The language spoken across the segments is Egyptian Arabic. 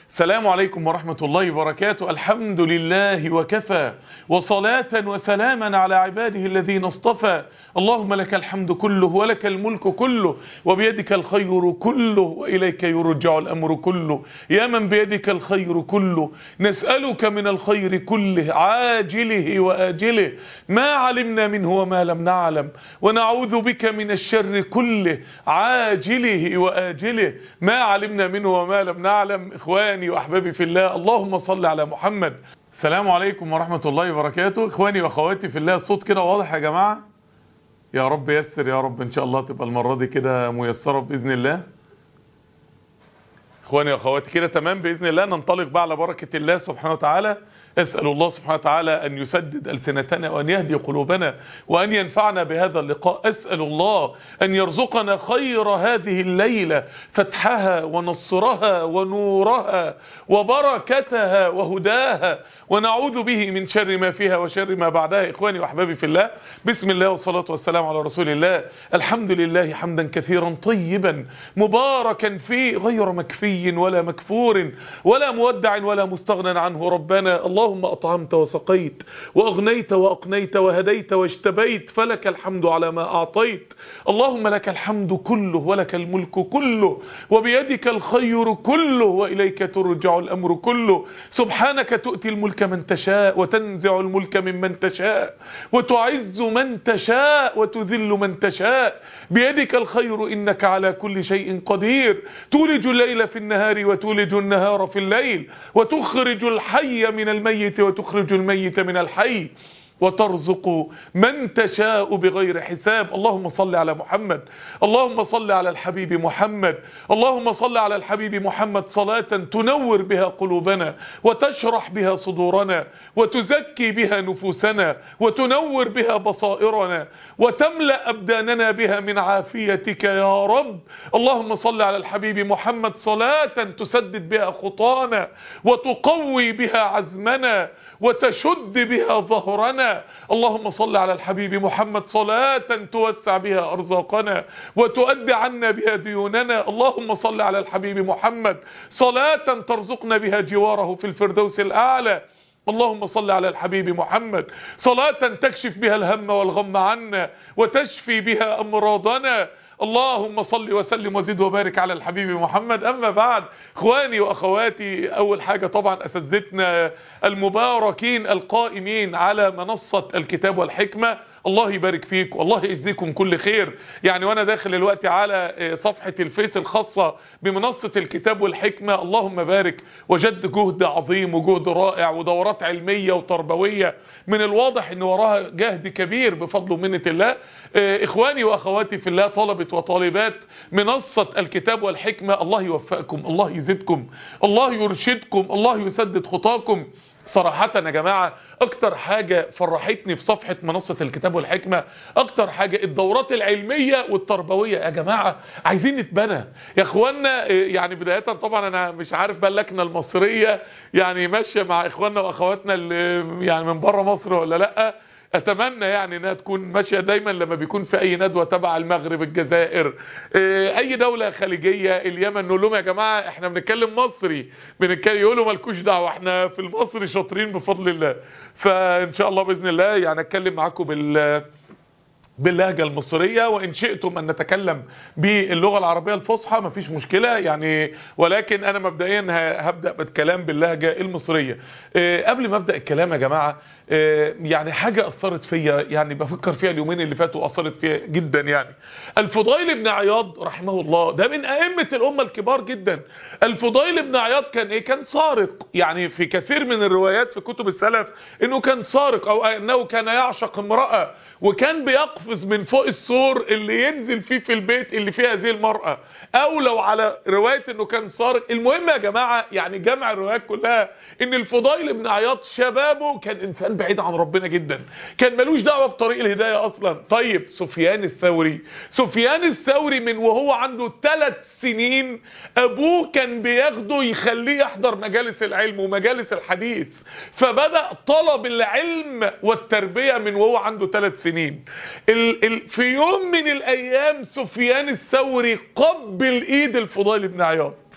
السلام عليكم ورحمة الله وبركاته الحمد لله وكفى وصلاة وسلاما على عباده الذين اصطفى اللهم لك الحمد كله ولك الملك كله وبيدك الخير كله وإليك يرجع الأمر كله يا من بيدك الخير كله نسألك من الخير كله عاجله وآجله ما علمنا منه وما لم نعلم ونعوذ بك من الشر كله عاجله وآجله ما علمنا منه وما لم نعلم إخواني وأحبابي في الله اللهم صل على محمد السلام عليكم ورحمة الله وبركاته إخواني وأخواتي في الله الصوت كده واضح يا جماعة يا رب يسر يا رب إن شاء الله تبقى المرة دي كده ميسرة بإذن الله إخواني وأخواتي كده تمام بإذن الله ننطلق بقى على بركة الله سبحانه وتعالى أسأل الله سبحانه وتعالى أن يسدد ألسنتنا وأن يهدي قلوبنا وأن ينفعنا بهذا اللقاء أسأل الله أن يرزقنا خير هذه الليلة فتحها ونصرها ونورها وبركتها وهداها ونعوذ به من شر ما فيها وشر ما بعدها إخواني وأحبابي في الله بسم الله والصلاة والسلام على رسول الله الحمد لله حمدا كثيرا طيبا مباركا فيه غير مكفي ولا مكفور ولا مودع ولا مستغنى عنه ربنا اللهم أطعمت وسقيت وأغنيت وأقنيت وهديت واجتبيت فلك الحمد على ما أعطيت اللهم لك الحمد كله ولك الملك كله وبيدك الخير كله وإليك ترجع الأمر كله سبحانك تؤتي الملك من تشاء وتنزع الملك ممن تشاء وتعز من تشاء وتذل من تشاء بيدك الخير إنك على كل شيء قدير تولج الليل في النهار وتولج النهار في الليل وتخرج الحي من الميت وتخرج الميت من الحي وترزق من تشاء بغير حساب اللهم صل على محمد اللهم صل على الحبيب محمد اللهم صل على الحبيب محمد صلاة تنور بها قلوبنا وتشرح بها صدورنا وتزكي بها نفوسنا وتنور بها بصائرنا وتملأ أبداننا بها من عافيتك يا رب اللهم صل على الحبيب محمد صلاة تسدد بها خطانا وتقوي بها عزمنا وتشد بها ظهرنا اللهم صل على الحبيب محمد صلاة توسع بها أرزاقنا وتؤدي عنا بها ديوننا اللهم صل على الحبيب محمد صلاة ترزقنا بها جواره في الفردوس الأعلى اللهم صل على الحبيب محمد صلاة تكشف بها الهم والغم عنا وتشفي بها أمراضنا اللهم صل وسلم وزد وبارك على الحبيب محمد أما بعد اخواني واخواتي اول حاجة طبعا اساتذتنا المباركين القائمين على منصة الكتاب والحكمة الله يبارك فيك والله يجزيكم كل خير يعني وانا داخل الوقت على صفحة الفيس الخاصة بمنصة الكتاب والحكمة اللهم بارك وجد جهد عظيم وجهد رائع ودورات علمية وتربوية من الواضح ان وراها جهد كبير بفضل ومنة الله اخواني واخواتي في الله طلبة وطالبات منصة الكتاب والحكمة الله يوفقكم الله يزيدكم الله يرشدكم الله يسدد خطاكم صراحة يا جماعة اكتر حاجة فرحتني في صفحة منصة الكتاب والحكمة اكتر حاجة الدورات العلمية والتربوية يا جماعة عايزين نتبنى يا اخوانا يعني بداية طبعا انا مش عارف بقى اللجنة المصرية يعني ماشية مع اخواننا واخواتنا اللي يعني من بره مصر ولا لأ اتمنى يعني انها تكون ماشيه دايما لما بيكون في اي ندوه تبع المغرب الجزائر اي دوله خليجيه اليمن نقول لهم يا جماعه احنا بنتكلم مصري بنتكلم يقولوا مالكوش دعوه احنا في المصري شاطرين بفضل الله فان شاء الله باذن الله يعني اتكلم معاكم بال باللهجة المصرية وإن شئتم أن نتكلم باللغة العربية الفصحى مفيش مشكلة يعني ولكن أنا مبدئيا هبدأ بالكلام باللهجة المصرية قبل ما أبدأ الكلام يا جماعة يعني حاجة أثرت فيا يعني بفكر فيها اليومين اللي فاتوا أثرت فيا جدا يعني الفضيل بن عياض رحمه الله ده من أئمة الأمة الكبار جدا الفضيل بن عياض كان إيه كان سارق يعني في كثير من الروايات في كتب السلف إنه كان سارق أو أنه كان يعشق امرأة وكان بيقفز من فوق السور اللي ينزل فيه في البيت اللي فيه هذه المرأة او لو على رواية انه كان سارق المهم يا جماعة يعني جمع الروايات كلها ان الفضيل بن عياض شبابه كان انسان بعيد عن ربنا جدا كان ملوش دعوة بطريق الهداية اصلا طيب سفيان الثوري سفيان الثوري من وهو عنده ثلاث سنين ابوه كان بياخده يخليه يحضر مجالس العلم ومجالس الحديث فبدأ طلب العلم والتربية من وهو عنده ثلاث سنين ال ال في يوم من الايام سفيان الثوري قبل ايد الفضيل بن عياض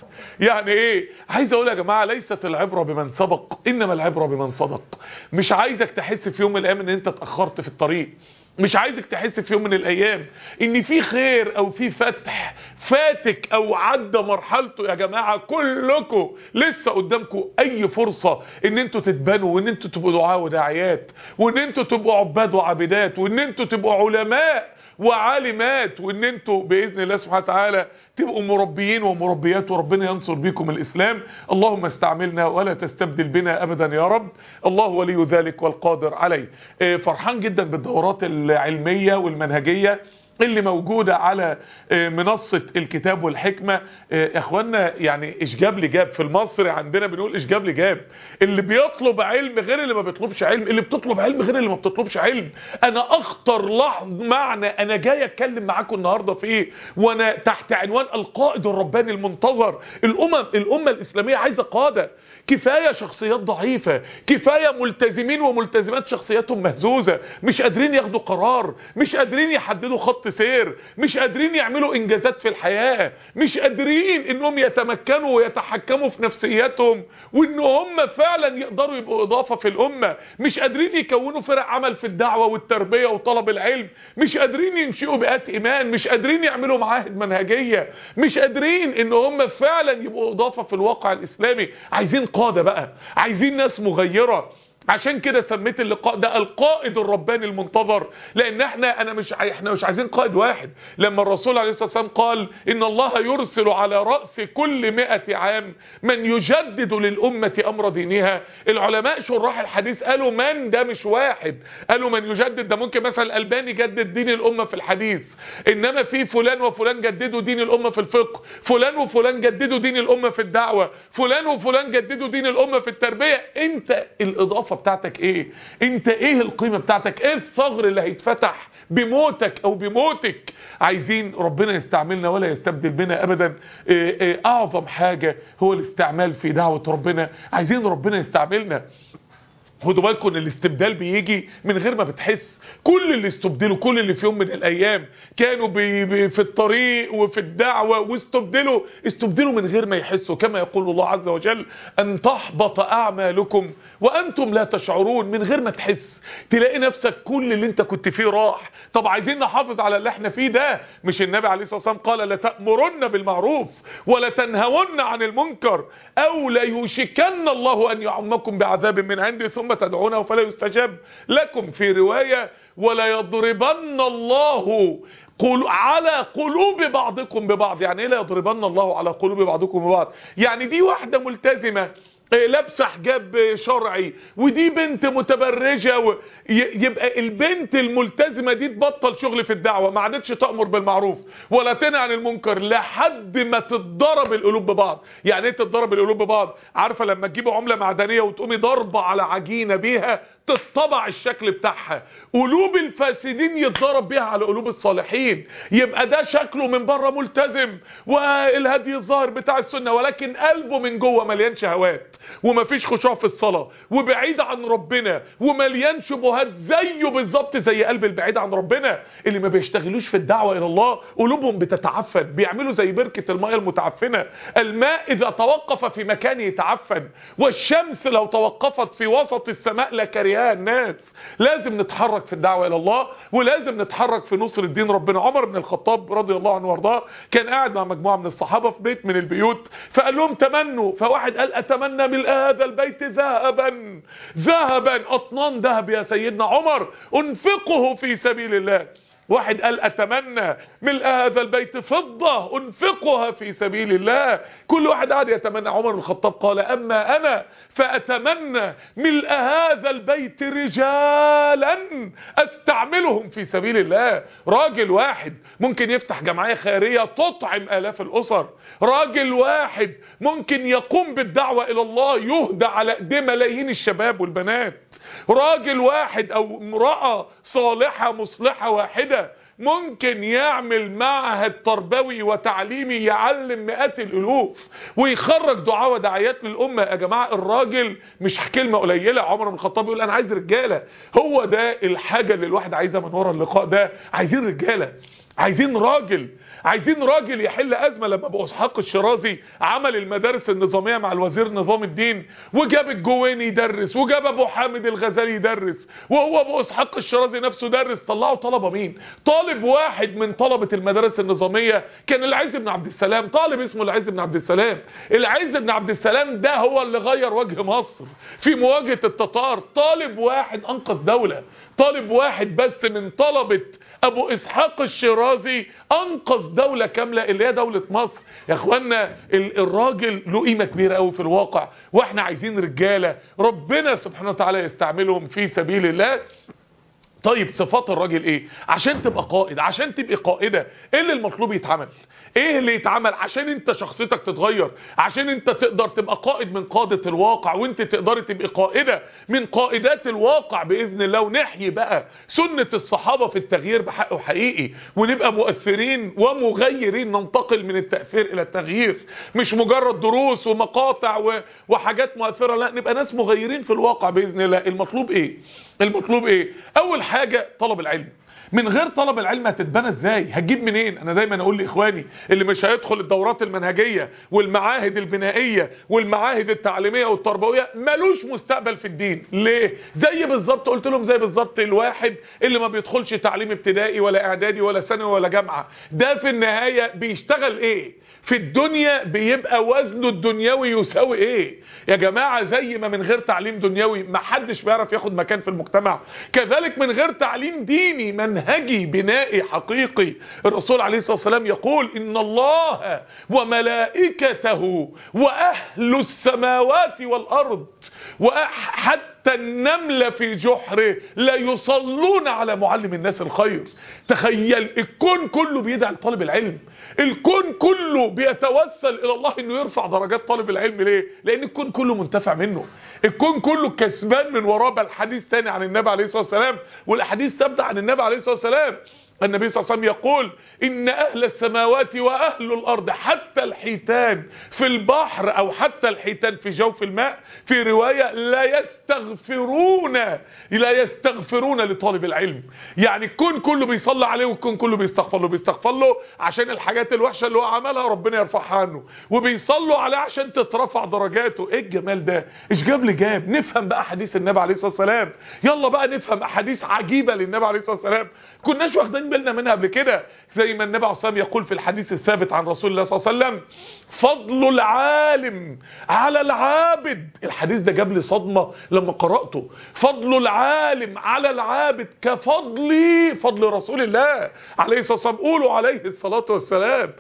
يعني ايه عايز اقول يا جماعه ليست العبره بمن سبق انما العبره بمن صدق مش عايزك تحس في يوم من الايام ان انت اتاخرت في الطريق مش عايزك تحس في يوم من الايام ان في خير او في فتح فاتك او عدى مرحلته يا جماعه كلكم لسه قدامكم اي فرصه ان انتوا تتبنوا وان انتوا تبقوا دعاء وداعيات وان انتوا تبقوا عباد وعابدات وان انتوا تبقوا علماء وعالمات وان انتوا باذن الله سبحانه وتعالى تبقوا مربيين ومربيات وربنا ينصر بكم الاسلام اللهم استعملنا ولا تستبدل بنا ابدا يا رب الله ولي ذلك والقادر عليه آه، فرحان جدا بالدورات العلميه والمنهجيه اللي موجودة على آه، منصة الكتاب والحكمة آه، يا اخوانا يعني اشجاب لجاب في المصري عندنا بنقول اشجاب لجاب اللي بيطلب علم غير اللي ما بيطلبش علم اللي بتطلب علم غير اللي ما بتطلبش علم انا اخطر لحظ معنى انا جاي اتكلم معاكم النهاردة في ايه وانا تحت عنوان القائد الرباني المنتظر الامم الامة الاسلامية عايزة قادة كفاية شخصيات ضعيفة كفاية ملتزمين وملتزمات شخصياتهم مهزوزة مش قادرين ياخدوا قرار مش قادرين يحددوا خط سير مش قادرين يعملوا انجازات في الحياة مش قادرين انهم يتمكنوا ويتحكموا في نفسياتهم وان هم فعلا يقدروا يبقوا اضافة في الامة مش قادرين يكونوا فرق عمل في الدعوة والتربية وطلب العلم مش قادرين ينشئوا بيئات ايمان مش قادرين يعملوا معاهد منهجية مش قادرين ان هم فعلا يبقوا اضافة في الواقع الاسلامي عايزين قادة بقى عايزين ناس مغيرة عشان كده سميت اللقاء ده القائد الرباني المنتظر لان احنا انا مش عاي- احنا مش عايزين قائد واحد لما الرسول عليه الصلاه والسلام قال ان الله يرسل على راس كل مئة عام من يجدد للامه امر دينها العلماء شراح الحديث قالوا من ده مش واحد قالوا من يجدد ده ممكن مثلا الالباني جدد دين الامه في الحديث انما في فلان وفلان جددوا دين الامه في الفقه فلان وفلان جددوا دين الامه في الدعوه فلان وفلان جددوا دين الامه في التربيه انت الاضافه بتاعتك ايه انت ايه القيمه بتاعتك ايه الثغر اللي هيتفتح بموتك او بموتك عايزين ربنا يستعملنا ولا يستبدل بنا ابدا إيه إيه اعظم حاجه هو الاستعمال في دعوه ربنا عايزين ربنا يستعملنا خدوا بالكم ان الاستبدال بيجي من غير ما بتحس كل اللي استبدلوا كل اللي في يوم من الايام كانوا بي بي في الطريق وفي الدعوة واستبدلوا استبدلوا من غير ما يحسوا كما يقول الله عز وجل ان تحبط اعمالكم وانتم لا تشعرون من غير ما تحس تلاقي نفسك كل اللي انت كنت فيه راح طب عايزين نحافظ على اللي احنا فيه ده مش النبي عليه الصلاة والسلام قال لتأمرن بالمعروف ولا تنهون عن المنكر او لا يوشكن الله ان يعمكم بعذاب من عنده ثم تدعونه فلا يستجاب لكم في رواية ولا يضربن الله قل على قلوب بعضكم ببعض يعني ايه لا يضربن الله على قلوب بعضكم ببعض يعني دي واحدة ملتزمة إيه، لابسه حجاب شرعي ودي بنت متبرجه و... ي- يبقى البنت الملتزمه دي تبطل شغل في الدعوه ما عادتش تامر بالمعروف ولا تنهى عن المنكر لحد ما تتضرب القلوب ببعض يعني ايه تتضرب القلوب ببعض عارفه لما تجيبوا عمله معدنيه وتقومي ضربه على عجينه بيها تطبع الشكل بتاعها قلوب الفاسدين يتضرب بيها على قلوب الصالحين يبقى ده شكله من بره ملتزم والهدي الظاهر بتاع السنه ولكن قلبه من جوه مليان شهوات ومفيش خشوع في الصلاه وبعيد عن ربنا ومليان شبهات زيه بالظبط زي قلب البعيد عن ربنا اللي ما بيشتغلوش في الدعوه الى الله قلوبهم بتتعفن بيعملوا زي بركه الماء المتعفنه الماء اذا توقف في مكان يتعفن والشمس لو توقفت في وسط السماء لكرهها الناس لازم نتحرك في الدعوه الى الله ولازم نتحرك في نصر الدين ربنا عمر بن الخطاب رضي الله عنه وارضاه كان قاعد مع مجموعه من الصحابه في بيت من البيوت فقال لهم تمنوا فواحد قال اتمنى من هذا البيت ذهبا ذهبا اطنان ذهب يا سيدنا عمر انفقه في سبيل الله واحد قال اتمنى ملء هذا البيت فضة انفقها في سبيل الله كل واحد قاعد يتمنى عمر بن الخطاب قال اما انا فاتمنى ملء هذا البيت رجالا استعملهم في سبيل الله راجل واحد ممكن يفتح جمعية خيرية تطعم الاف الاسر راجل واحد ممكن يقوم بالدعوة الى الله يهدى على ايديه ملايين الشباب والبنات راجل واحد او امرأة صالحة مصلحة واحدة ممكن يعمل معهد تربوي وتعليمي يعلم مئات الالوف ويخرج دعاء ودعايات للامه يا جماعه الراجل مش كلمه قليله عمر بن الخطاب يقول انا عايز رجاله هو ده الحاجه اللي الواحد عايزها من ورا اللقاء ده عايزين رجاله عايزين راجل عايزين راجل يحل ازمه لما ابو اسحاق الشيرازي عمل المدارس النظاميه مع الوزير نظام الدين وجاب الجويني يدرس وجاب ابو حامد الغزالي يدرس وهو ابو اسحاق الشيرازي نفسه درس طلعوا طلبه مين طالب واحد من طلبه المدارس النظاميه كان العز بن عبد السلام طالب اسمه العز بن عبد السلام العز بن عبد السلام ده هو اللي غير وجه مصر في مواجهه التتار طالب واحد انقذ دوله طالب واحد بس من طلبه ابو اسحاق الشيرازي انقذ دولة كاملة اللي هي دولة مصر يا اخوانا الراجل له قيمة كبيرة قوي في الواقع واحنا عايزين رجالة ربنا سبحانه وتعالى يستعملهم في سبيل الله طيب صفات الراجل ايه عشان تبقى قائد عشان تبقى قائدة ايه اللي المطلوب يتعمل ايه اللي يتعمل عشان انت شخصيتك تتغير عشان انت تقدر تبقى قائد من قادة الواقع وانت تقدر تبقى قائدة من قائدات الواقع بإذن الله ونحيي بقى سنة الصحابة في التغيير بحقه حقيقي ونبقى مؤثرين ومغيرين ننتقل من التأثير الى التغيير مش مجرد دروس ومقاطع و... وحاجات مؤثرة لا نبقى ناس مغيرين في الواقع بإذن الله المطلوب ايه المطلوب ايه اول حاجة طلب العلم من غير طلب العلم هتتبنى ازاي هتجيب منين انا دايما اقول لاخواني اللي مش هيدخل الدورات المنهجيه والمعاهد البنائيه والمعاهد التعليميه والتربويه ملوش مستقبل في الدين ليه زي بالظبط قلت لهم زي بالظبط الواحد اللي ما بيدخلش تعليم ابتدائي ولا اعدادي ولا ثانوي ولا جامعه ده في النهايه بيشتغل ايه في الدنيا بيبقى وزنه الدنيوي يساوي ايه يا جماعة زي ما من غير تعليم دنيوي ما حدش بيعرف ياخد مكان في المجتمع كذلك من غير تعليم ديني منهجي بنائي حقيقي الرسول عليه الصلاة والسلام يقول ان الله وملائكته واهل السماوات والارض وحتى النملة في جحره لا يصلون على معلم الناس الخير تخيل الكون كله بيدعي لطالب العلم الكون كله بيتوسل الى الله انه يرفع درجات طالب العلم ليه لان الكون كله منتفع منه الكون كله كسبان من وراه بل حديث تاني عن النبي عليه الصلاه والسلام والاحاديث تبدا عن النبي عليه الصلاه والسلام النبي صلى الله عليه وسلم يقول إن أهل السماوات وأهل الأرض حتى الحيتان في البحر أو حتى الحيتان في جوف الماء في رواية لا يستغفرون لا يستغفرون لطالب العلم يعني الكون كله بيصلي عليه والكون كله بيستغفر له بيستغفر له عشان الحاجات الوحشة اللي هو عملها ربنا يرفعها عنه وبيصلوا عليه عشان تترفع درجاته ايه الجمال ده ايش جاب لي جاب نفهم بقى حديث النبي عليه الصلاة والسلام يلا بقى نفهم احاديث عجيبة للنبي عليه الصلاة والسلام كناش واخدين بالنا منها قبل كده زي ما النبي عليه الصلاه يقول في الحديث الثابت عن رسول الله صلى الله عليه وسلم فضل العالم على العابد الحديث ده جاب لي صدمه لما قراته فضل العالم على العابد كفضلي فضل رسول الله عليه الصلاه والسلام قولوا عليه الصلاه والسلام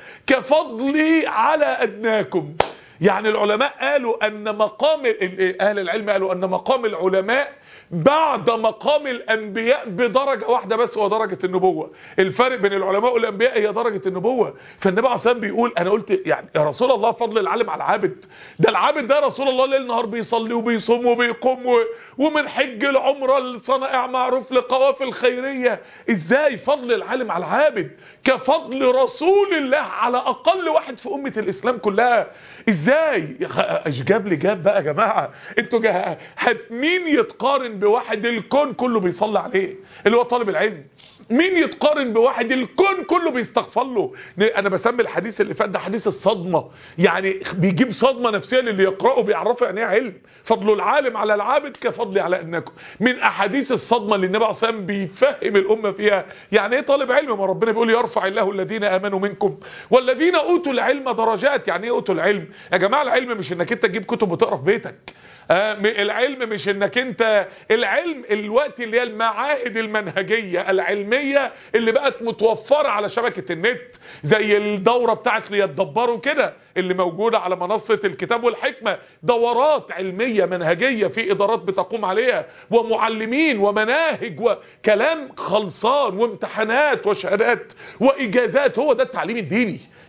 كفضلي على ادناكم يعني العلماء قالوا ان مقام اهل العلم قالوا ان مقام العلماء بعد مقام الانبياء بدرجة واحدة بس هو درجة النبوة الفرق بين العلماء والانبياء هي درجة النبوة فالنبي عليه الصلاه بيقول انا قلت يعني يا رسول الله فضل العالم على العابد ده العابد ده رسول الله ليل نهار بيصلي وبيصوم وبيقوم و... ومن حج العمرة لصنائع معروف لقوافل خيرية ازاي فضل العالم على العابد كفضل رسول الله على اقل واحد في امة الاسلام كلها ازاي ايش جاب لي جاب بقى يا جماعة انتوا جا... مين يتقارن بواحد الكون كله بيصلي عليه اللي هو طالب العلم مين يتقارن بواحد الكون كله بيستغفر له انا بسمي الحديث اللي فات ده حديث الصدمه يعني بيجيب صدمه نفسيه للي يقراه بيعرفوا يعني ايه علم فضل العالم على العابد كفضلي على انكم من احاديث الصدمه اللي النبي عليه الصلاه والسلام بيفهم الامه فيها يعني ايه طالب علم ما ربنا بيقول يرفع الله الذين امنوا منكم والذين اوتوا العلم درجات يعني ايه اوتوا العلم يا جماعه العلم مش انك انت تجيب كتب وتقرا في بيتك آه العلم مش انك انت العلم الوقت اللي هي المعاهد المنهجية العلمية اللي بقت متوفرة على شبكة النت زي الدورة بتاعت ليتدبروا كده اللي موجودة على منصة الكتاب والحكمة دورات علمية منهجية في ادارات بتقوم عليها ومعلمين ومناهج وكلام خلصان وامتحانات وشهادات واجازات هو ده التعليم الديني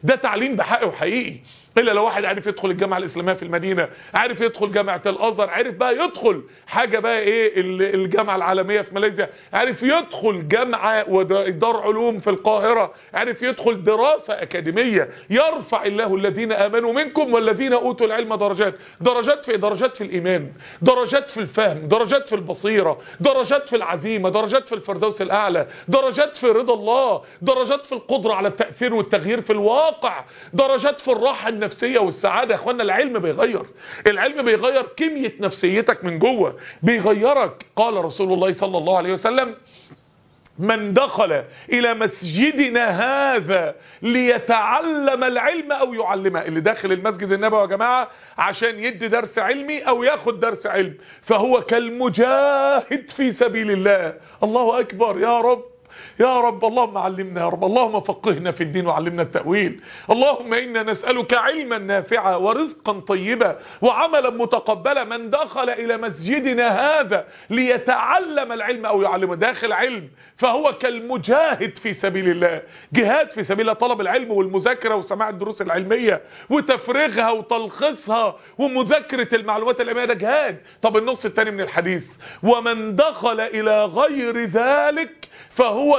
ده تعليم بحقه وحقيقي الا لو واحد عارف يدخل الجامعه الاسلاميه في المدينه عارف يدخل جامعه الازهر عارف بقى يدخل حاجه بقى ايه ال- الجامعه العالميه في ماليزيا عارف يدخل جامعه ودار علوم في القاهره عارف يدخل دراسه اكاديميه يرفع الله الذين امنوا منكم والذين اوتوا العلم درجات درجات في درجات في الايمان درجات في الفهم درجات في البصيره درجات في العزيمه درجات في الفردوس الاعلى درجات في رضا الله درجات في القدره على التاثير والتغيير في الواقع درجات في الراحه النفسيه والسعاده يا اخوانا العلم بيغير العلم بيغير كميه نفسيتك من جوه بيغيرك قال رسول الله صلى الله عليه وسلم من دخل الى مسجدنا هذا ليتعلم العلم او يعلمه اللي داخل المسجد النبوي يا جماعه عشان يدي درس علمي او ياخد درس علم فهو كالمجاهد في سبيل الله الله اكبر يا رب يا رب اللهم علمنا يا رب اللهم فقهنا في الدين وعلمنا التأويل اللهم إنا نسألك علما نافعا ورزقا طيبا وعملا متقبلا من دخل إلى مسجدنا هذا ليتعلم العلم أو يعلمه داخل علم فهو كالمجاهد في سبيل الله جهاد في سبيل الله طلب العلم والمذاكرة وسماع الدروس العلمية وتفريغها وتلخيصها ومذاكرة المعلومات العلمية ده جهاد طب النص الثاني من الحديث ومن دخل إلى غير ذلك فهو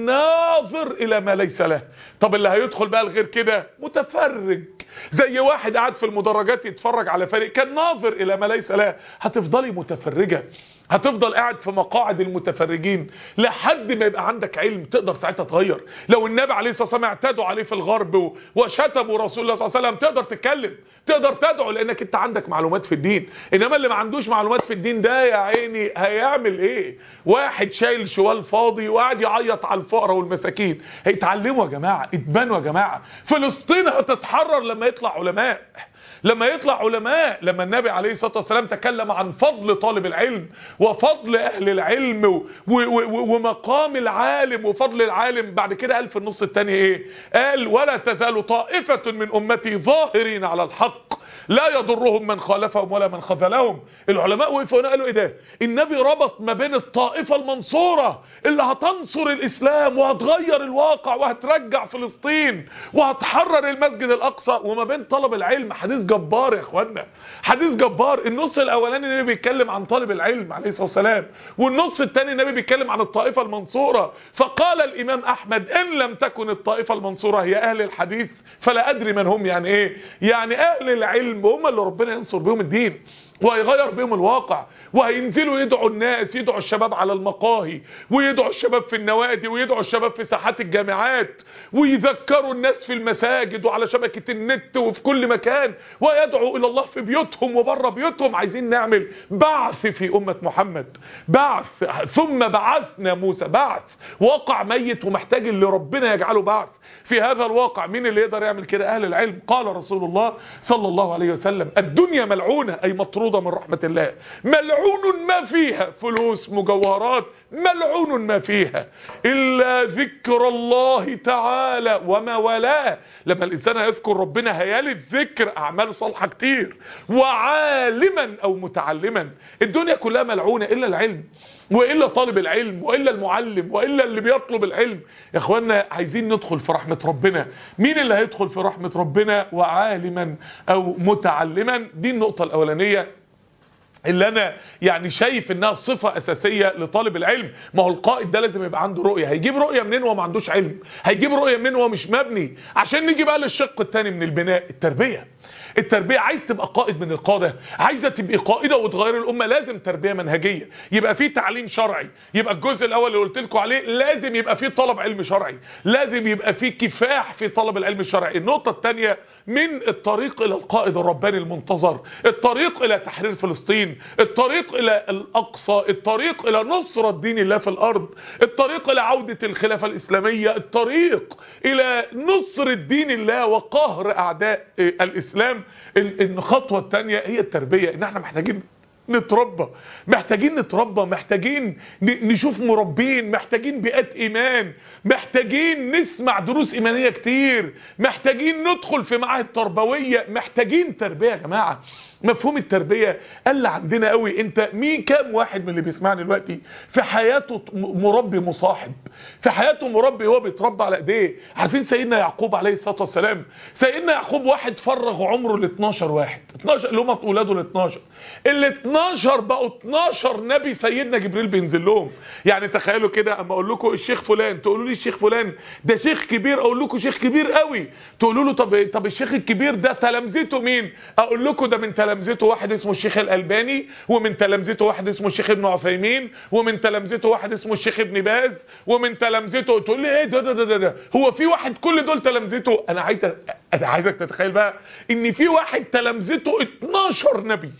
كالناظر الى ما ليس له طب اللي هيدخل بقى الغير كده متفرج زي واحد قاعد في المدرجات يتفرج على فريق كالناظر الى ما ليس له هتفضلي متفرجة هتفضل قاعد في مقاعد المتفرجين لحد ما يبقى عندك علم تقدر ساعتها تغير لو النبي عليه الصلاه والسلام اعتدوا عليه في الغرب و- وشتموا رسول الله صلى الله عليه وسلم تقدر تتكلم تقدر تدعو لانك انت عندك معلومات في الدين انما اللي ما عندوش معلومات في الدين ده يا عيني هيعمل ايه واحد شايل شوال فاضي وقاعد يعيط على الفقراء والمساكين هيتعلموا يا جماعه اتبنوا يا جماعه فلسطين هتتحرر لما يطلع علماء لما يطلع علماء لما النبي عليه الصلاة والسلام تكلم عن فضل طالب العلم وفضل أهل العلم و و و ومقام العالم وفضل العالم بعد كده قال في النص الثاني ايه قال ولا تزال طائفة من أمتي ظاهرين على الحق لا يضرهم من خالفهم ولا من خذلهم العلماء وقفوا هنا قالوا ايه ده النبي ربط ما بين الطائفة المنصورة اللي هتنصر الاسلام وهتغير الواقع وهترجع فلسطين وهتحرر المسجد الاقصى وما بين طلب العلم حديث جبار يا اخوانا حديث جبار النص الاولاني النبي بيتكلم عن طالب العلم عليه الصلاة والسلام والنص الثاني النبي بيتكلم عن الطائفة المنصورة فقال الامام احمد ان لم تكن الطائفة المنصورة هي اهل الحديث فلا ادري من هم يعني ايه يعني اهل العلم هم اللي ربنا ينصر بهم الدين وهيغير بهم الواقع وهينزلوا يدعوا الناس يدعوا الشباب على المقاهي ويدعوا الشباب في النوادي ويدعوا الشباب في ساحات الجامعات ويذكروا الناس في المساجد وعلى شبكة النت وفي كل مكان ويدعوا إلى الله في بيوتهم وبره بيوتهم عايزين نعمل بعث في أمة محمد بعث ثم بعثنا موسى بعث واقع ميت ومحتاج اللي ربنا يجعله بعث في هذا الواقع مين اللي يقدر يعمل كده أهل العلم قال رسول الله صلى الله عليه وسلم الدنيا ملعونة أي مطرودة من رحمة الله ملعون ما فيها فلوس مجوهرات ملعون ما فيها إلا ذكر الله تعالى وما والاه لما الإنسان هيذكر ربنا هيالد ذكر أعمال صالحة كتير وعالما أو متعلما الدنيا كلها ملعونة إلا العلم وإلا طالب العلم وإلا المعلم وإلا اللي بيطلب العلم يا اخوانا عايزين ندخل في رحمة ربنا مين اللي هيدخل في رحمة ربنا وعالما أو متعلما دي النقطة الأولانية اللي انا يعني شايف انها صفة اساسية لطالب العلم ما هو القائد ده لازم يبقى عنده رؤية هيجيب رؤية منين وهو ما عندوش علم هيجيب رؤية منين وهو مش مبني عشان نيجي بقى للشق الثاني من البناء التربية التربية عايز تبقى قائد من القادة عايزة تبقى قائدة وتغير الأمة لازم تربية منهجية يبقى في تعليم شرعي يبقى الجزء الأول اللي قلت لكم عليه لازم يبقى في طلب علم شرعي لازم يبقى في كفاح في طلب العلم الشرعي النقطة الثانية من الطريق إلى القائد الرباني المنتظر الطريق إلى تحرير فلسطين الطريق إلى الأقصى الطريق إلى نصرة دين الله في الأرض الطريق إلى عودة الخلافة الإسلامية الطريق إلى نصر دين الله وقهر أعداء الإسلام الخطوة الثانية هي التربية إن احنا محتاجين نتربى محتاجين نتربى محتاجين نشوف مربين محتاجين بيئات ايمان محتاجين نسمع دروس ايمانيه كتير محتاجين ندخل في معاهد تربويه محتاجين تربيه يا جماعه مفهوم التربية قل عندنا قوي انت مين كام واحد من اللي بيسمعني دلوقتي في حياته مربي مصاحب في حياته مربي هو بيتربى على ايديه عارفين سيدنا يعقوب عليه الصلاة والسلام سيدنا يعقوب واحد فرغ عمره ل 12 واحد 12 اللي هم اولاده ال 12 ال 12 بقوا 12 نبي سيدنا جبريل بينزل لهم يعني تخيلوا كده اما اقول لكم الشيخ فلان تقولوا لي الشيخ فلان ده شيخ كبير اقول لكم شيخ كبير قوي تقولوا له طب طب الشيخ الكبير ده تلامذته مين اقول لكم ده من تلامذته واحد اسمه الشيخ الالباني ومن تلامذته واحد اسمه الشيخ ابن عثيمين ومن تلامذته واحد اسمه الشيخ ابن باز ومن تلامذته تقول لي ايه ده ده ده, ده هو في واحد كل دول تلامذته انا عايز انا عايزك تتخيل بقى ان في واحد تلامذته 12 نبي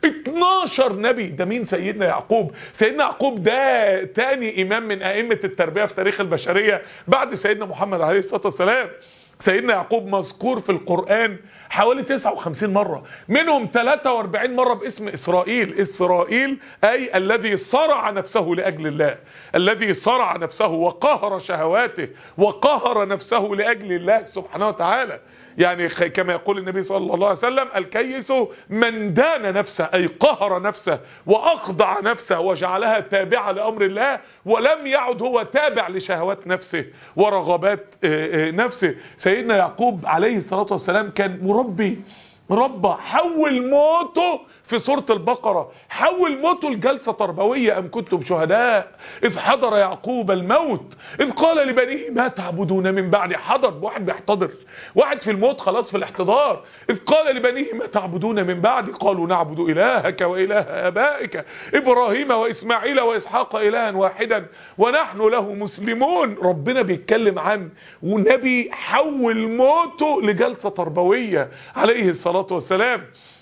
12 نبي ده مين سيدنا يعقوب سيدنا يعقوب ده تاني امام من ائمه التربيه في تاريخ البشريه بعد سيدنا محمد عليه الصلاه والسلام سيدنا يعقوب مذكور في القرآن حوالي 59 مرة منهم 43 مرة باسم إسرائيل إسرائيل أي الذي صرع نفسه لأجل الله الذي صرع نفسه وقهر شهواته وقهر نفسه لأجل الله سبحانه وتعالى يعني كما يقول النبي صلى الله عليه وسلم الكيس من دان نفسه أي قهر نفسه وأخضع نفسه وجعلها تابعة لأمر الله ولم يعد هو تابع لشهوات نفسه ورغبات نفسه سيدنا يعقوب عليه الصلاة والسلام كان مربي ربى حول موته في سورة البقرة حول موته لجلسة تربوية أم كنتم شهداء إذ حضر يعقوب الموت إذ قال لبنيه ما تعبدون من بعد حضر واحد بيحتضر واحد في الموت خلاص في الاحتضار إذ قال لبنيه ما تعبدون من بعد قالوا نعبد إلهك وإله آبائك إبراهيم وإسماعيل وإسحاق إلها واحدا ونحن له مسلمون ربنا بيتكلم عن ونبي حول موته لجلسة تربوية عليه الصلاة والسلام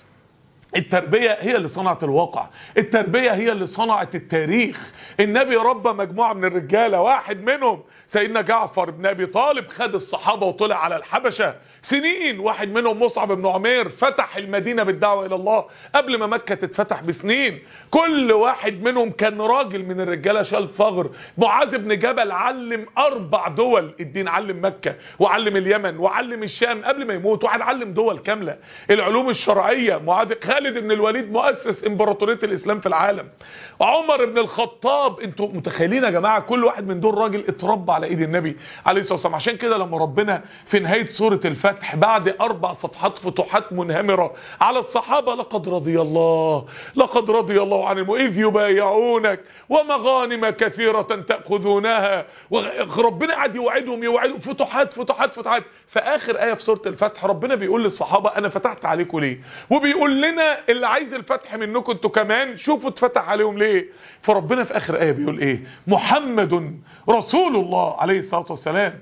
التربية هي اللي صنعت الواقع التربية هي اللي صنعت التاريخ النبي ربى مجموعة من الرجالة واحد منهم سيدنا جعفر بن ابي طالب خد الصحابة وطلع على الحبشة سنين واحد منهم مصعب بن عمير فتح المدينة بالدعوة الى الله قبل ما مكة تتفتح بسنين كل واحد منهم كان راجل من الرجالة شال ثغر معاذ بن جبل علم اربع دول الدين علم مكة وعلم اليمن وعلم الشام قبل ما يموت واحد علم دول كاملة العلوم الشرعية معاذ خالد بن الوليد مؤسس امبراطورية الاسلام في العالم عمر بن الخطاب انتوا متخيلين يا جماعة كل واحد من دول راجل اتربى على ايد النبي عليه الصلاة والسلام عشان كده لما ربنا في نهاية سورة الفتح بعد اربع صفحات فتوحات منهمرة على الصحابة لقد رضي الله لقد رضي الله عنهم اذ يبايعونك ومغانم كثيرة تأخذونها وربنا قاعد يوعدهم يوعدهم فتوحات فتوحات فتوحات في اخر ايه في سورة الفتح ربنا بيقول للصحابة انا فتحت عليكم ليه وبيقول لنا اللي عايز الفتح منكم انتوا كمان شوفوا اتفتح عليهم ليه فربنا في اخر ايه بيقول ايه محمد رسول الله عليه الصلاة والسلام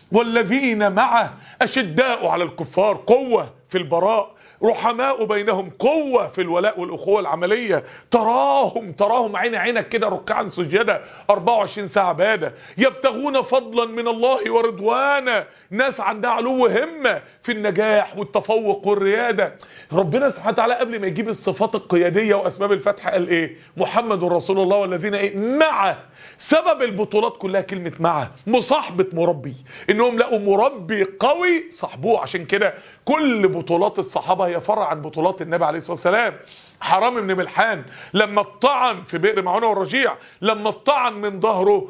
والذين معه اشداء على الكفار قوة في البراء رحماء بينهم قوة في الولاء والأخوة العملية تراهم تراهم عين عينك كده ركعا سجدا 24 ساعة عبادة يبتغون فضلا من الله ورضوانا ناس عندها علو همة في النجاح والتفوق والريادة ربنا سبحانه وتعالى قبل ما يجيب الصفات القيادية وأسباب الفتح قال إيه محمد رسول الله والذين إيه معه سبب البطولات كلها كلمة معه مصاحبة مربي انهم لقوا مربي قوي صاحبوه عشان كده كل بطولات الصحابة هي فرع عن بطولات النبي عليه الصلاة والسلام حرام بن ملحان لما اتطعن في بئر معونه والرجيع لما اتطعن من ظهره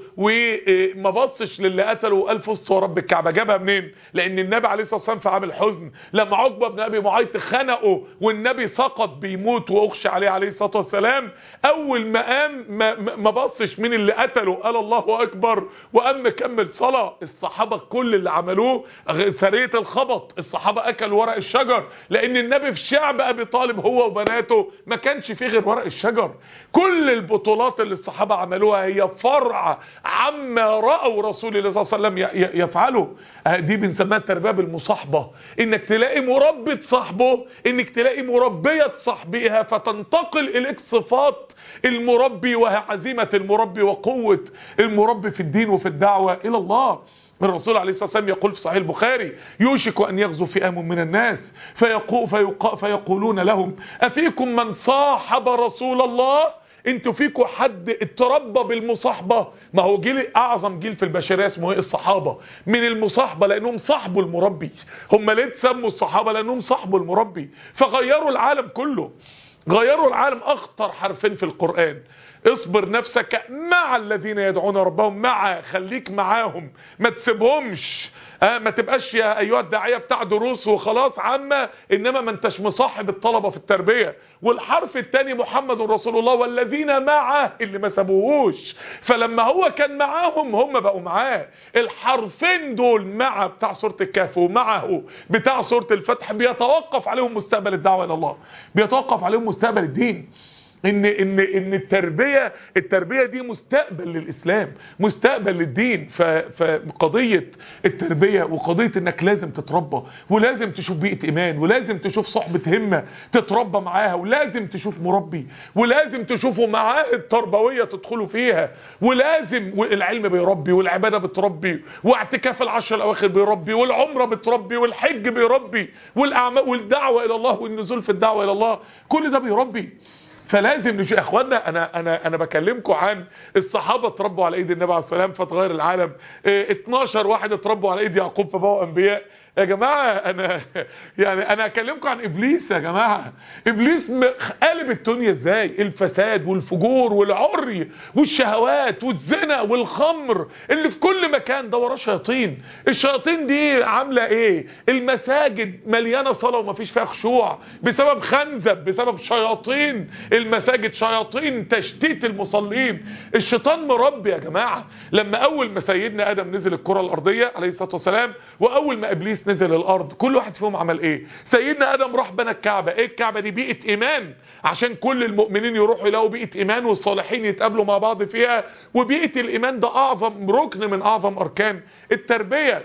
وما بصش للي قتله وقال فزت ورب الكعبه جابها منين لان النبي عليه الصلاه والسلام في عام الحزن لما عقبه بن ابي معيط خنقه والنبي سقط بيموت واغشى عليه عليه الصلاه والسلام اول ما قام ما, ما بصش مين اللي قتله قال الله اكبر وقام مكمل صلاه الصحابه كل اللي عملوه سريه الخبط الصحابه اكلوا ورق الشجر لان النبي في شعب ابي طالب هو وبناته ما كانش فيه غير ورق الشجر كل البطولات اللي الصحابة عملوها هي فرع عما رأوا رسول الله صلى الله عليه وسلم يفعله دي بنسميها التربية بالمصاحبة انك تلاقي مربي تصاحبه انك تلاقي مربية تصاحبيها فتنتقل اليك صفات المربي وهي عزيمة المربي وقوة المربي في الدين وفي الدعوة الى الله الرسول عليه الصلاة والسلام يقول في صحيح البخاري يوشك أن يغزو فئام من الناس فيقو فيقو فيقولون لهم أفيكم من صاحب رسول الله انتوا فيكوا حد اتربى بالمصاحبه ما هو جيل اعظم جيل في البشريه اسمه ايه الصحابه من المصاحبه لانهم صاحبوا المربي هم ليه تسموا الصحابه لانهم صاحبوا المربي فغيروا العالم كله غيروا العالم اخطر حرفين في القرآن اصبر نفسك مع الذين يدعون ربهم مع خليك معاهم ما تسيبهمش آه ما تبقاش يا ايها الداعيه بتاع دروس وخلاص عامه انما ما انتش مصاحب الطلبه في التربيه والحرف الثاني محمد رسول الله والذين معه اللي ما سابوهوش فلما هو كان معاهم هم بقوا معاه الحرفين دول مع بتاع سوره الكهف ومعه بتاع سوره الفتح بيتوقف عليهم مستقبل الدعوه الى الله بيتوقف عليهم مستقبل الدين ان ان ان التربيه التربيه دي مستقبل للاسلام مستقبل للدين فقضيه التربيه وقضيه انك لازم تتربى ولازم تشوف بيئه ايمان ولازم تشوف صحبه همه تتربى معاها ولازم تشوف مربي ولازم تشوفوا معاهد تربويه تدخلوا فيها ولازم العلم بيربي والعباده بتربي واعتكاف العشر الاواخر بيربي والعمره بتربي والحج بيربي والاعمال والدعوه الى الله والنزول في الدعوه الى الله كل ده بيربي فلازم نشوف اخوانا انا انا انا بكلمكم عن الصحابه اتربوا على ايد النبي عليه السلام فتغير العالم اه 12 واحد اتربوا على ايد يعقوب فبقوا انبياء يا جماعه انا يعني انا اكلمكم عن ابليس يا جماعه ابليس قالب الدنيا ازاي الفساد والفجور والعري والشهوات والزنا والخمر اللي في كل مكان ده وراه شياطين الشياطين دي عامله ايه المساجد مليانه صلاه ومفيش فيها خشوع بسبب خنزب بسبب شياطين المساجد شياطين تشتيت المصلين الشيطان مربي يا جماعه لما اول ما سيدنا ادم نزل الكره الارضيه عليه الصلاه والسلام واول ما ابليس نزل الارض كل واحد فيهم عمل ايه سيدنا ادم راح بنى الكعبه ايه الكعبه دي بيئه ايمان عشان كل المؤمنين يروحوا يلاقوا بيئه ايمان والصالحين يتقابلوا مع بعض فيها وبيئه الايمان ده اعظم ركن من اعظم اركان التربيه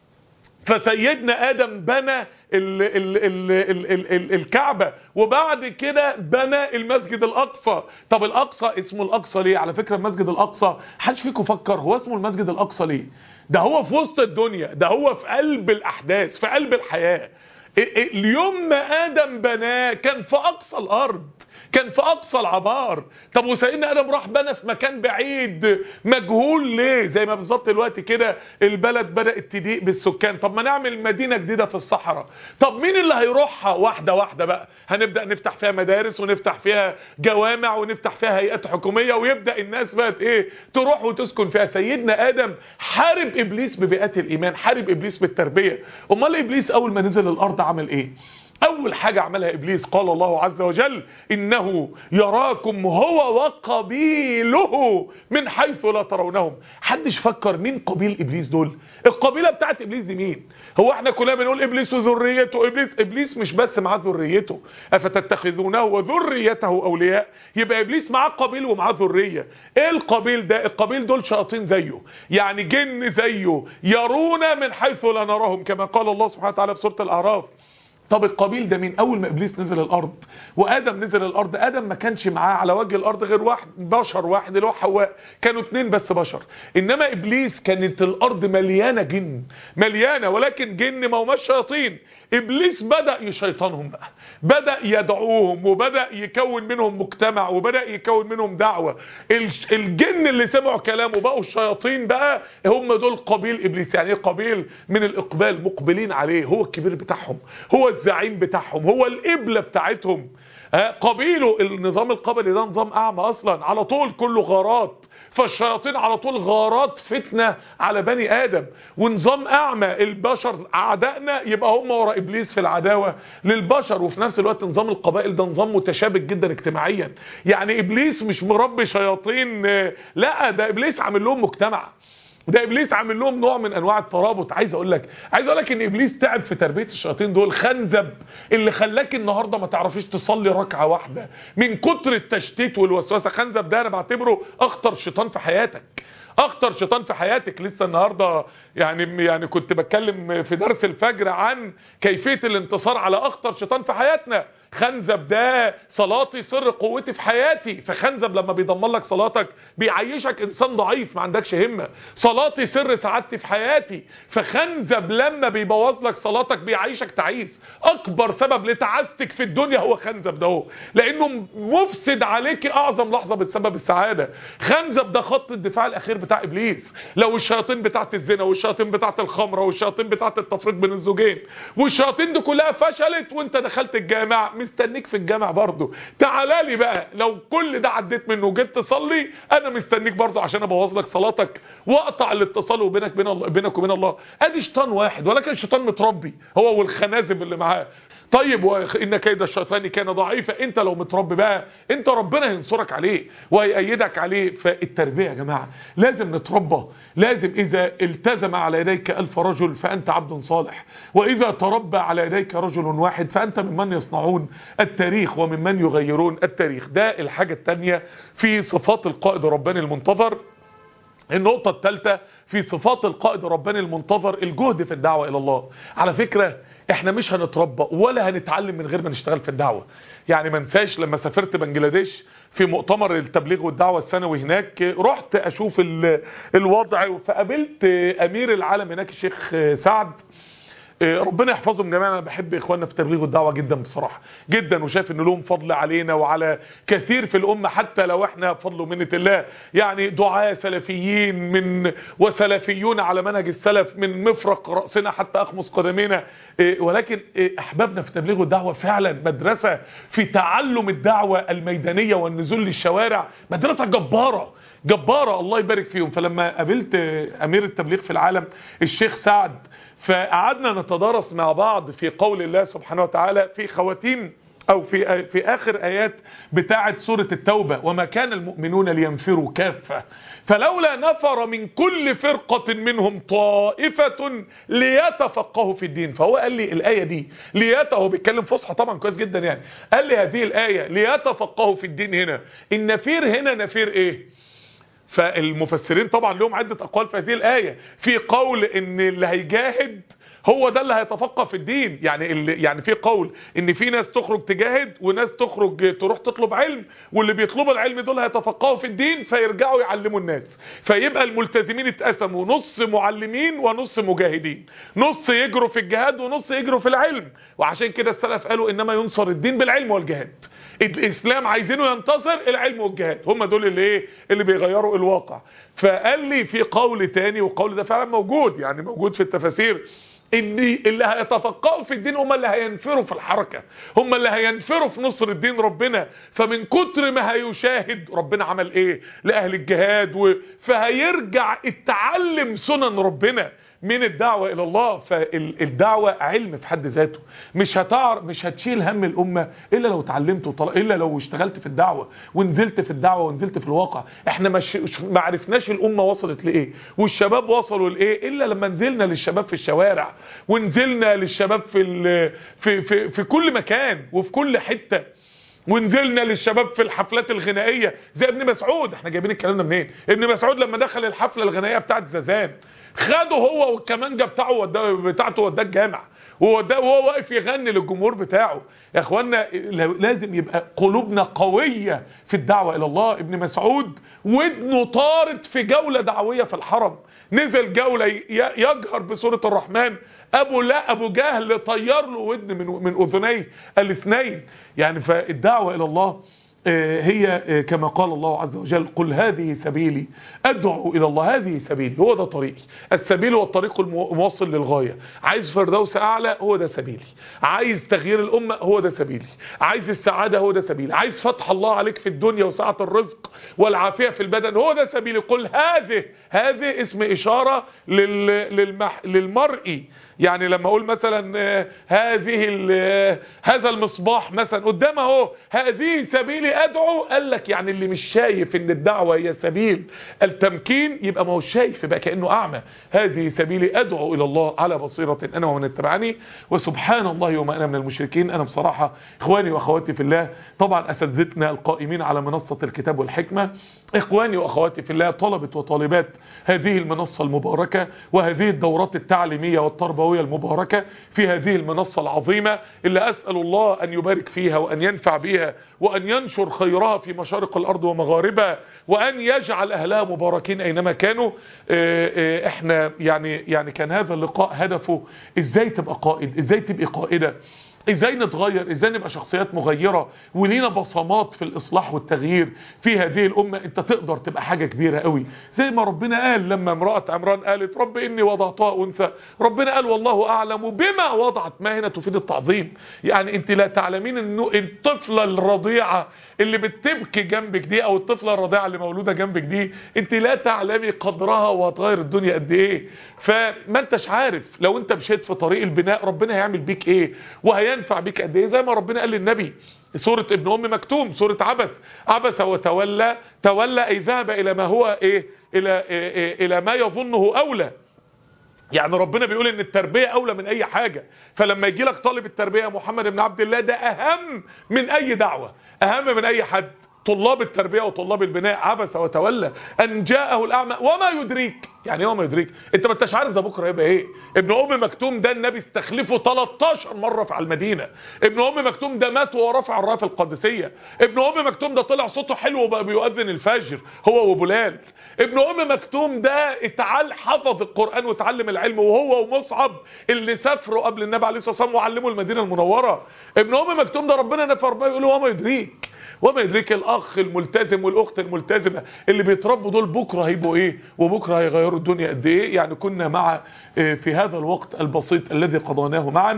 فسيدنا ادم بنى ال ال ال ال ال ال الكعبة وبعد كده بنى المسجد الاقصى طب الاقصى اسمه الاقصى ليه على فكرة المسجد الاقصى حدش فيكم فكر هو اسمه المسجد الاقصى ليه ده هو في وسط الدنيا ده هو في قلب الاحداث في قلب الحياة اليوم ما ادم بناه كان في اقصى الارض كان في اقصى العبار طب وسيدنا ادم راح بنى في مكان بعيد مجهول ليه زي ما بالظبط دلوقتي كده البلد بدات تضيق بالسكان طب ما نعمل مدينه جديده في الصحراء طب مين اللي هيروحها واحده واحده بقى هنبدا نفتح فيها مدارس ونفتح فيها جوامع ونفتح فيها هيئات حكوميه ويبدا الناس بقى ايه تروح وتسكن فيها سيدنا ادم حارب ابليس ببيئات الايمان حارب ابليس بالتربيه امال ابليس اول ما نزل الارض عمل ايه اول حاجة عملها ابليس قال الله عز وجل انه يراكم هو وقبيله من حيث لا ترونهم حدش فكر مين قبيل ابليس دول القبيلة بتاعت ابليس دي مين هو احنا كلنا بنقول ابليس وذريته ابليس ابليس مش بس معاه ذريته افتتخذونه وذريته اولياء يبقى ابليس معاه قبيل ومعاه ذريه ايه القبيل ده القبيل دول شياطين زيه يعني جن زيه يرون من حيث لا نراهم كما قال الله سبحانه وتعالى في سوره الاعراف طب القبيل ده مين اول ما ابليس نزل الارض وادم نزل الارض ادم ما كانش معاه على وجه الارض غير واحد بشر واحد اللي هو حواء كانوا اتنين بس بشر انما ابليس كانت الارض مليانه جن مليانه ولكن جن ما هماش شياطين ابليس بدا يشيطنهم بقى بدا يدعوهم وبدا يكون منهم مجتمع وبدا يكون منهم دعوه الجن اللي سمعوا كلامه بقوا الشياطين بقى هم دول قبيل ابليس يعني ايه قبيل من الاقبال مقبلين عليه هو الكبير بتاعهم هو الزعيم بتاعهم هو القبله بتاعتهم قبيله النظام القبلي ده نظام اعمى اصلا على طول كله غارات فالشياطين على طول غارات فتنة على بني آدم ونظام أعمى البشر أعدائنا يبقى هم ورا إبليس في العداوة للبشر وفي نفس الوقت نظام القبائل ده نظام متشابك جدا اجتماعيا يعني إبليس مش مربي شياطين لا ده إبليس عامل لهم مجتمع ده ابليس عامل لهم نوع من انواع الترابط عايز اقول لك عايز اقول لك ان ابليس تعب في تربيه الشياطين دول خنزب اللي خلاك النهارده ما تعرفيش تصلي ركعه واحده من كتر التشتيت والوسوسه خنزب ده انا بعتبره اخطر شيطان في حياتك اخطر شيطان في حياتك لسه النهارده يعني يعني كنت بتكلم في درس الفجر عن كيفيه الانتصار على اخطر شيطان في حياتنا خنزب ده صلاتي سر قوتي في حياتي فخنزب لما بيدمر لك صلاتك بيعيشك انسان ضعيف ما عندكش همه صلاتي سر سعادتي في حياتي فخنزب لما بيبوظ لك صلاتك بيعيشك تعيس اكبر سبب لتعاستك في الدنيا هو خنزب ده هو لانه مفسد عليك اعظم لحظه بسبب السعاده خنزب ده خط الدفاع الاخير بتاع ابليس لو الشياطين بتاعت الزنا والشياطين بتاعت الخمره والشياطين بتاعت التفريق بين الزوجين والشياطين دي كلها فشلت وانت دخلت الجامع مستنيك في الجامع برضه تعالى لي بقى لو كل ده عديت منه وجيت تصلي انا مستنيك برضه عشان ابوظ لك صلاتك واقطع الاتصال وبينك بين الله بينك وبين الله ادي شيطان واحد ولكن شيطان متربي هو والخنازب اللي معاه طيب وان كيد الشيطان كان ضعيفا انت لو متربي بقى انت ربنا هينصرك عليه وهيأيدك عليه فالتربيه يا جماعه لازم نتربى لازم اذا التزم على يديك الف رجل فانت عبد صالح واذا تربى على يديك رجل واحد فانت ممن يصنعون التاريخ وممن يغيرون التاريخ ده الحاجه الثانيه في صفات القائد الرباني المنتظر النقطة الثالثة في صفات القائد الرباني المنتظر الجهد في الدعوة إلى الله على فكرة احنا مش هنتربى ولا هنتعلم من غير ما نشتغل في الدعوة يعني ما انساش لما سافرت بنجلاديش في مؤتمر التبليغ والدعوة السنوي هناك رحت اشوف الوضع فقابلت امير العالم هناك الشيخ سعد ربنا يحفظهم جميعا انا بحب اخواننا في التبليغ والدعوه جدا بصراحه جدا وشايف ان لهم فضل علينا وعلى كثير في الامه حتى لو احنا بفضل ومنه الله يعني دعاة سلفيين من وسلفيون على منهج السلف من مفرق راسنا حتى اخمص قدمينا ولكن احبابنا في التبليغ والدعوه فعلا مدرسه في تعلم الدعوه الميدانيه والنزول للشوارع مدرسه جباره جبارة الله يبارك فيهم فلما قابلت امير التبليغ في العالم الشيخ سعد فقعدنا نتدارس مع بعض في قول الله سبحانه وتعالى في خواتيم او في في اخر ايات بتاعه سوره التوبه وما كان المؤمنون لينفروا كافه فلولا نفر من كل فرقه منهم طائفه ليتفقهوا في الدين فهو قال لي الايه دي ليت هو بيتكلم فصحى طبعا كويس جدا يعني قال لي هذه الايه ليتفقهوا في الدين هنا النفير هنا نفير ايه فالمفسرين طبعا لهم عدة أقوال في هذه الآية في قول ان اللي هيجاهد هو ده اللي هيتفقه في الدين يعني اللي يعني في قول ان في ناس تخرج تجاهد وناس تخرج تروح تطلب علم واللي بيطلبوا العلم دول هيتفقهوا في الدين فيرجعوا يعلموا الناس فيبقى الملتزمين اتقسموا نص معلمين ونص مجاهدين نص يجروا في الجهاد ونص يجروا في العلم وعشان كده السلف قالوا انما ينصر الدين بالعلم والجهاد الاسلام عايزينه ينتصر العلم والجهاد هم دول اللي ايه اللي بيغيروا الواقع فقال لي في قول تاني والقول ده فعلا موجود يعني موجود في التفاسير ان اللي هيتفقهوا في الدين هم اللي هينفروا في الحركة هم اللي هينفروا في نصر الدين ربنا فمن كتر ما هيشاهد ربنا عمل ايه لاهل الجهاد و... فهيرجع التعلم سنن ربنا من الدعوة الى الله فالدعوة علم في حد ذاته مش هتعر مش هتشيل هم الامة الا لو اتعلمت وطل... الا لو اشتغلت في الدعوة ونزلت في الدعوة ونزلت في الواقع احنا مش ما عرفناش الامة وصلت لايه والشباب وصلوا لايه الا لما نزلنا للشباب في الشوارع ونزلنا للشباب في ال... في في في كل مكان وفي كل حتة ونزلنا للشباب في الحفلات الغنائيه زي ابن مسعود احنا جايبين الكلام ده منين ابن مسعود لما دخل الحفله الغنائيه بتاعت زازان خده هو والكمانجه بتاعه وداه بتاعته وداه الجامع وهو واقف يغني للجمهور بتاعه يا اخوانا لازم يبقى قلوبنا قويه في الدعوه الى الله ابن مسعود ودنه طارت في جوله دعويه في الحرم نزل جوله يجهر بسوره الرحمن ابو لا ابو جهل طير له ودن من من اذنيه الاثنين يعني فالدعوه الى الله هي كما قال الله عز وجل قل هذه سبيلي ادعو الى الله هذه سبيلي هو ده طريقي السبيل هو الطريق الموصل للغايه عايز فردوس اعلى هو ده سبيلي عايز تغيير الامه هو ده سبيلي عايز السعاده هو ده سبيلي عايز فتح الله عليك في الدنيا وسعه الرزق والعافيه في البدن هو ده سبيلي قل هذه هذه اسم اشاره لل... للمح... للمرئي يعني لما اقول مثلا آه، هذه ال- آه، هذا المصباح مثلا قدام اهو هذه سبيلي ادعو قال لك يعني اللي مش شايف ان الدعوه هي سبيل التمكين يبقى ما هو شايف يبقى كانه اعمى هذه سبيلي ادعو الى الله على بصيره انا ومن اتبعني وسبحان الله وما انا من المشركين انا بصراحه اخواني واخواتي في الله طبعا اساتذتنا القائمين على منصه الكتاب والحكمه اخواني واخواتي في الله طلبه وطالبات هذه المنصه المباركه وهذه الدورات التعليميه والتربويه المباركه في هذه المنصه العظيمه اللي اسال الله ان يبارك فيها وان ينفع بها وان ينشر خيرها في مشارق الارض ومغاربها وان يجعل اهلها مباركين اينما كانوا آه، آه، احنا يعني يعني كان هذا اللقاء هدفه ازاي تبقى قائد ازاي تبقى قائده ازاي نتغير ازاي نبقى شخصيات مغيرة ولينا بصمات في الاصلاح والتغيير في هذه الامة انت تقدر تبقى حاجة كبيرة قوي زي ما ربنا قال لما امرأة عمران قالت رب اني وضعتها انثى ربنا قال والله اعلم بما وضعت ما هنا تفيد التعظيم يعني انت لا تعلمين انه الطفلة الرضيعة اللي بتبكي جنبك دي او الطفلة الرضيعة اللي مولودة جنبك دي انت لا تعلمي قدرها وهتغير الدنيا قد ايه فما انتش عارف لو انت مشيت في طريق البناء ربنا هيعمل بيك ايه وهينفع بيك قد ايه زي ما ربنا قال للنبي سورة ابن ام مكتوم سورة عبس عبس وتولى تولى اي ذهب الى ما هو ايه الى إيه إيه الى ما يظنه اولى يعني ربنا بيقول ان التربية اولى من اي حاجة فلما يجي لك طالب التربية محمد بن عبد الله ده اهم من اي دعوة اهم من اي حد طلاب التربية وطلاب البناء عبس وتولى ان جاءه الاعمى وما يدريك يعني ايه وما يدريك انت ما انتش عارف ده بكره هيبقى ايه ابن ام مكتوم ده النبي استخلفه 13 مره في المدينه ابن ام مكتوم ده مات وهو رافع الرايه في القادسيه ابن ام مكتوم ده طلع صوته حلو وبقى بيؤذن الفجر هو وبلال ابن ام مكتوم ده اتعال حفظ القران وتعلم العلم وهو ومصعب اللي سافروا قبل النبي عليه الصلاه والسلام وعلموا المدينه المنوره ابن ام مكتوم ده ربنا نفى ربنا يقول له وما يدريك وما يدريك الاخ الملتزم والاخت الملتزمه اللي بيتربوا دول بكره هيبقوا ايه وبكره هيغيروا الدنيا قد ايه يعني كنا مع آه، في هذا الوقت البسيط الذي قضيناه معا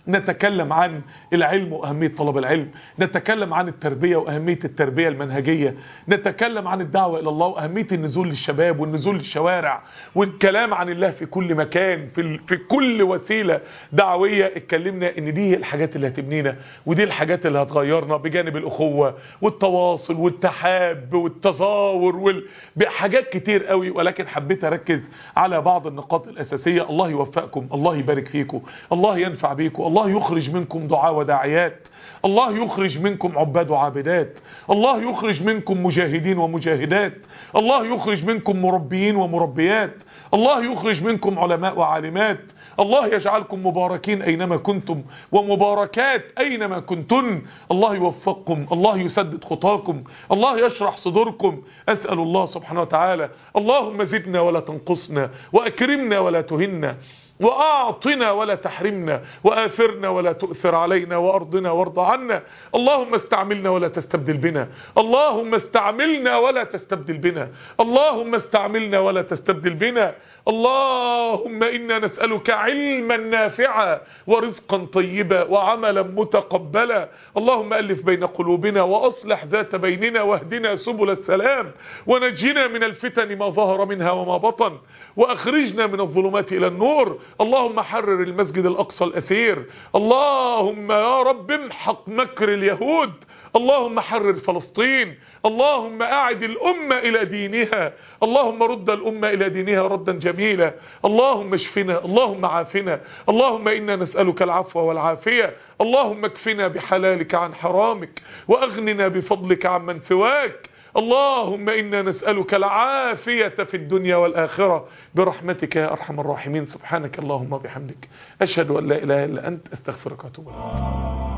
نتكلم عن العلم وأهمية طلب العلم نتكلم عن التربية وأهمية التربية المنهجية نتكلم عن الدعوة إلى الله وأهمية النزول للشباب والنزول للشوارع والكلام عن الله في كل مكان في, ال- في كل وسيلة دعوية اتكلمنا ان دي هي الحاجات اللي هتبنينا ودي الحاجات اللي هتغيرنا بجانب الأخوة والتواصل والتحاب والتزاور وال... بحاجات كتير قوي ولكن حبيت أركز على بعض النقاط الأساسية الله يوفقكم الله يبارك فيكم الله ينفع بيكم الله يخرج منكم دعاء وداعيات الله يخرج منكم عباد وعابدات الله يخرج منكم مجاهدين ومجاهدات الله يخرج منكم مربيين ومربيات الله يخرج منكم علماء وعالمات الله يجعلكم مباركين أينما كنتم ومباركات أينما كنتن الله يوفقكم الله يسدد خطاكم الله يشرح صدوركم أسأل الله سبحانه وتعالى اللهم زدنا ولا تنقصنا وأكرمنا ولا تهنا وأعطنا ولا تحرمنا وآثرنا ولا تؤثر علينا وأرضنا وارض عنا اللهم استعملنا ولا تستبدل بنا اللهم استعملنا ولا تستبدل بنا اللهم استعملنا ولا تستبدل بنا اللهم إنا نسألك علما نافعا ورزقا طيبا وعملا متقبلا اللهم ألف بين قلوبنا وأصلح ذات بيننا واهدنا سبل السلام ونجنا من الفتن ما ظهر منها وما بطن وأخرجنا من الظلمات إلى النور اللهم حرر المسجد الأقصى الأسير اللهم يا رب امحق مكر اليهود اللهم حرر فلسطين اللهم أعد الأمة إلى دينها اللهم رد الأمة إلى دينها ردا جميلا اللهم اشفنا اللهم عافنا اللهم إنا نسألك العفو والعافية اللهم اكفنا بحلالك عن حرامك وأغننا بفضلك عن من سواك اللهم إنا نسألك العافية في الدنيا والآخرة برحمتك يا أرحم الراحمين سبحانك اللهم وبحمدك أشهد أن لا إله إلا أنت أستغفرك وأتوب إليك